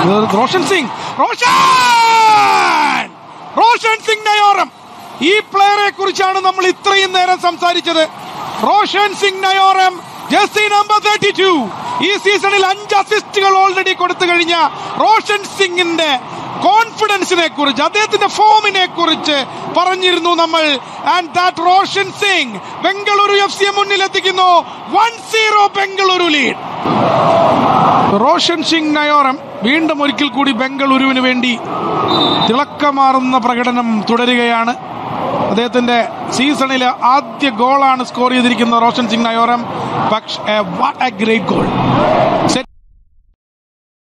റോഷൻ സിംഗ് റോഷൻ റോഷൻ സിംഗ് നയോറം ഈ പ്ലെയറെ കുറിച്ചാണ് നമ്മൾ ഇത്രയും നേരം സംസാരിച്ചത് Roshan Singh Naorem jersey number thirty two ഈ സീസണിൽ അഞ്ച് അസിസ്റ്റുകൾ ഓൾറെഡി കൊടുത്തു കഴിഞ്ഞ റോഷൻ സിംഗിന്റെ കോൺഫിഡൻസിനെ കുറിച്ച് അദ്ദേഹത്തിന്റെ ഫോമിനെ കുറിച്ച് പറഞ്ഞിരുന്നു നമ്മൾ and that Roshan Singh Bengaluru F സിയെ മുന്നിലെത്തിക്കുന്നു one zero Bengaluru lead Roshan Singh Naorem വീണ്ടും ഒരിക്കൽ കൂടി ബംഗളൂരുവിന് വേണ്ടി തിളക്കമാറുന്ന പ്രകടനം തുടരുകയാണ് അദ്ദേഹത്തിന്റെ സീസണിലെ ആദ്യ ഗോളാണ് സ്കോർ ചെയ്തിരിക്കുന്ന റോഷൻ സിംഗ് നയോറം പക്ഷേ വാട്ട് എ ഗ്രേറ്റ് ഗോൾ